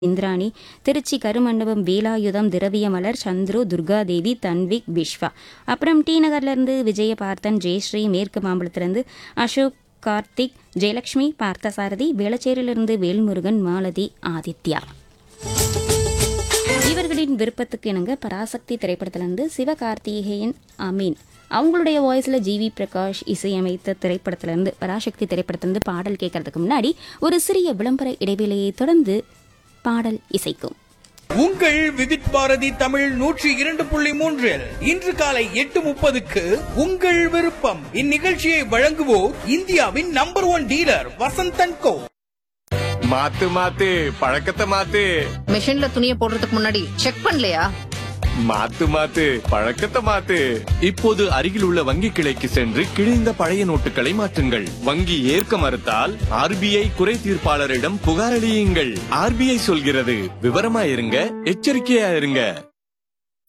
இந்திராணி திருச்சி கருமண்டபம் வேலாயுதம் திரவியமலர் சந்துரு துர்காதேவி தன்விக் விஸ்வா அப்புறம் டி நகர்லேருந்து விஜய பார்த்தன் ஜெயஸ்ரீ மேற்கு மாம்பலத்திலிருந்து அசோக் கார்த்திக் ஜெயலட்சுமி பார்த்தசாரதி வேளச்சேரியிலிருந்து வேல்முருகன் மாலதி ஆதித்யா இவர்களின் விருப்பத்துக்கு இணங்க பராசக்தி திரைப்படத்திலிருந்து சிவகார்த்திகேயன் அமீன் அவங்களுடைய வாய்ஸில் ஜிவி பிரகாஷ் இசையமைத்த திரைப்படத்திலிருந்து பராசக்தி திரைப்படத்திலிருந்து பாடல் கேட்கறதுக்கு முன்னாடி ஒரு சிறிய விளம்பர இடைவேளையை தொடர்ந்து பாடல் இசைக்கும் உங்கள் விவித் பாரதி தமிழ் நூற்றி இரண்டு புள்ளி மூன்றில் இன்று காலை எட்டு முப்பதுக்கு உங்கள் விருப்பம் இந்நிகழ்ச்சியை வழங்குவோர் இந்தியாவின் number one dealer Vasanthan co மாத்து மாத்து பழக்கத்தை மாத்து மிஷின்ல துணியை போடுறதுக்கு முன்னாடி செக் பண்ணலையா மாத்து மாத்து பழக்கத்தை மாத்து இப்போது அருகில் உள்ள வங்கி கிளைக்கு சென்று கிழிந்த பழைய நோட்டுகளை மாற்றுங்கள் வங்கி ஏற்க மறுத்தால் ஆர்பிஐ குறை தீர்ப்பாளரிடம் புகாரளியுங்கள் ஆர்பிஐ சொல்கிறது விவரமா இருங்க எச்சரிக்கையா இருங்க